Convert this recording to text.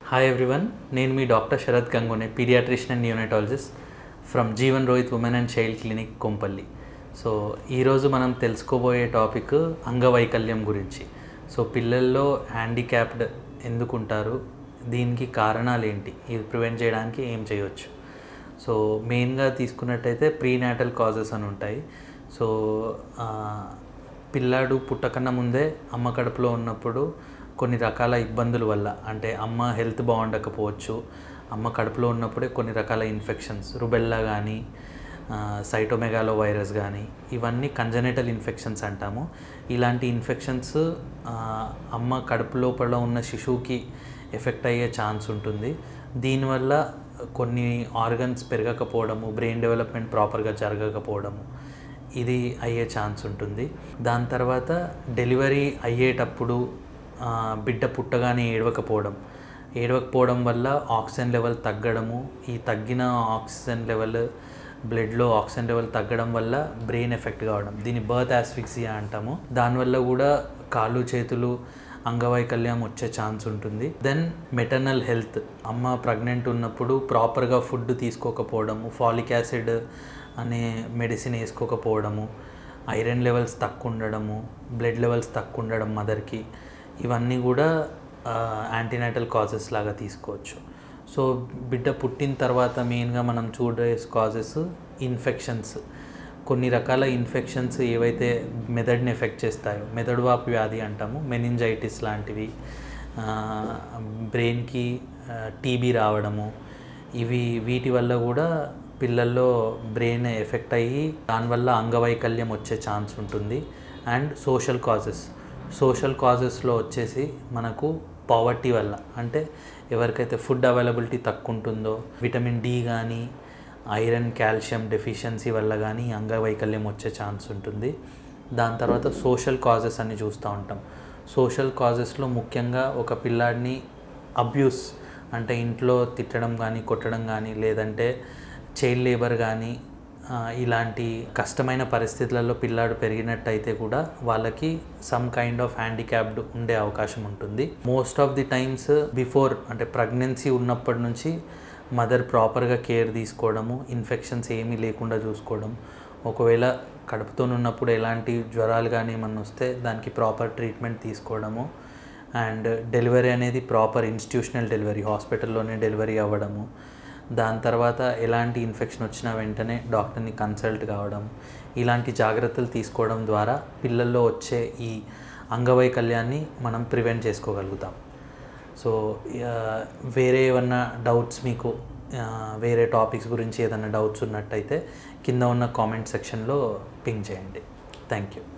hi everyone నేను మీ doctor Sharath Gangone paediatrician and neonatologist from Jeevan Rohit women and child clinic Kompally so ఈరోజు మనం తెలుసుకోబోయే టాపిక్ అంగవైకల్యం గురించి సో పిల్లల్లో హ్యాండిక్యాప్డ్ ఎందుకు ఉంటారు దీనికి కారణాలు ఏంటి ఇది ప్రివెంట్ చేయడానికి ఏం చేయొచ్చు సో మెయిన్గా తీసుకున్నట్టయితే ప్రీనాటల్ కాజెస్ అని ఉంటాయి సో ఆ, పిల్లాడు పుట్టకన్నా ముందే అమ్మ కడుపులో ఉన్నప్పుడు కొన్ని రకాల ఇబ్బందుల వల్ల అంటే అమ్మ హెల్త్ బాగుండకపోవచ్చు అమ్మ కడుపులో ఉన్నప్పుడే కొన్ని రకాల ఇన్ఫెక్షన్స్ రుబెల్లా కానీ సైటోమెగాలో వైరస్ కానీ ఇవన్నీ కంజనెటల్ ఇన్ఫెక్షన్స్ అంటాము ఇలాంటి ఇన్ఫెక్షన్స్ అమ్మ కడుపు లోపల ఉన్న శిశువుకి ఎఫెక్ట్ అయ్యే ఛాన్స్ ఉంటుంది దీనివల్ల కొన్ని ఆర్గన్స్ పెరగకపోవడము బ్రెయిన్ డెవలప్మెంట్ ప్రాపర్గా జరగకపోవడము ఇది అయ్యే ఛాన్స్ ఉంటుంది దాని తర్వాత డెలివరీ అయ్యేటప్పుడు ఆ, బిడ్డ పుట్టగానే ఏడవకపోవడం ఏడవకపోవడం వల్ల ఆక్సిజన్ లెవెల్ తగ్గడము ఈ తగ్గిన ఆక్సిజన్ లెవెల్ బ్లడ్లో ఆక్సిజన్ లెవెల్ తగ్గడం వల్ల బ్రెయిన్ ఎఫెక్ట్ కావడం దీన్ని బర్త్ ఆస్ఫిక్సియా అంటాము దానివల్ల కూడా కాళ్ళు చేతులు అంగవైకల్యం వచ్చే ఛాన్స్ ఉంటుంది దెన్ మెటర్నల్ హెల్త్ అమ్మ ప్రెగ్నెంట్ ఉన్నప్పుడు ప్రాపర్గా ఫుడ్ తీసుకోకపోవడము ఫాలిక్ యాసిడ్ అనే మెడిసిన్ వేసుకోకపోవడము ఐరన్ లెవెల్స్ తక్కువ ఉండడము బ్లడ్ లెవెల్స్ తక్కువ ఉండడం మదర్కి ఇవన్నీ కూడా యాంటీనాటల్ కాజెస్ లాగా తీసుకోవచ్చు సో బిడ్డ పుట్టిన తర్వాత మెయిన్గా మనం చూడే కాజెస్ ఇన్ఫెక్షన్స్ కొన్ని రకాల ఇన్ఫెక్షన్స్ ఏవైతే మెదడుని ఎఫెక్ట్ చేస్తాయో మెదడు వాపు వ్యాధి అంటాము మెనింజైటిస్ లాంటివి బ్రెయిన్కి టీబీ రావడము ఇవి వీటి వల్ల కూడా పిల్లల్లో బ్రెయిన్ ఎఫెక్ట్ అయ్యి దానివల్ల అంగవైకల్యం వచ్చే ఛాన్స్ ఉంటుంది అండ్ సోషల్ కాజెస్ సోషల్ కాజెస్లో వచ్చేసి మనకు పావర్టీ వల్ల అంటే ఎవరికైతే ఫుడ్ అవైలబిలిటీ తక్కువ ఉంటుందో విటమిన్ డి కానీ ఐరన్ కాల్షియం డెఫిషియన్సీ వల్ల కానీ అంగవైకల్యం వచ్చే ఛాన్స్ ఉంటుంది దాని తర్వాత సోషల్ కాజెస్ అని చూస్తూ ఉంటాం సోషల్ కాజెస్లో ముఖ్యంగా ఒక పిల్లాడిని అబ్యూస్ అంటే ఇంట్లో తిట్టడం కానీ కొట్టడం కానీ లేదంటే చైల్డ్ లేబర్ కానీ ఆ, ఇలాంటి కష్టమైన పరిస్థితులలో పిల్లాడు పెరిగినట్టయితే కూడా వాళ్ళకి సమ్ కైండ్ ఆఫ్ హ్యాండిక్యాప్డ్ ఉండే అవకాశం ఉంటుంది most of the times before అంటే ప్రెగ్నెన్సీ ఉన్నప్పటి నుంచి మదర్ ప్రాపర్గా కేర్ తీసుకోవడము ఇన్ఫెక్షన్స్ ఏమీ లేకుండా చూసుకోవడం ఒకవేళ కడుపుతో ఉన్నప్పుడు ఎలాంటి జ్వరాలు కానీ ఏమన్నా వస్తే దానికి ప్రాపర్ ట్రీట్మెంట్ తీసుకోవడము అండ్ డెలివరీ అనేది ప్రాపర్ ఇన్స్టిట్యూషనల్ డెలివరీ హాస్పిటల్లోనే డెలివరీ అవ్వడము దాని తర్వాత ఎలాంటి ఇన్ఫెక్షన్ వచ్చినా వెంటనే డాక్టర్ని కన్సల్ట్ కావడం ఇలాంటి జాగ్రత్తలు తీసుకోవడం ద్వారా పిల్లల్లో వచ్చే ఈ అంగవైకల్యాన్ని మనం ప్రివెంట్ చేసుకోగలుగుతాం సో ఆ, వేరే ఏమన్నా డౌట్స్ మీకు ఆ, వేరే టాపిక్స్ గురించి ఏదైనా డౌట్స్ ఉన్నట్టయితే కింద ఉన్న కామెంట్ సెక్షన్లో పింగ్ చేయండి థ్యాంక్ యూ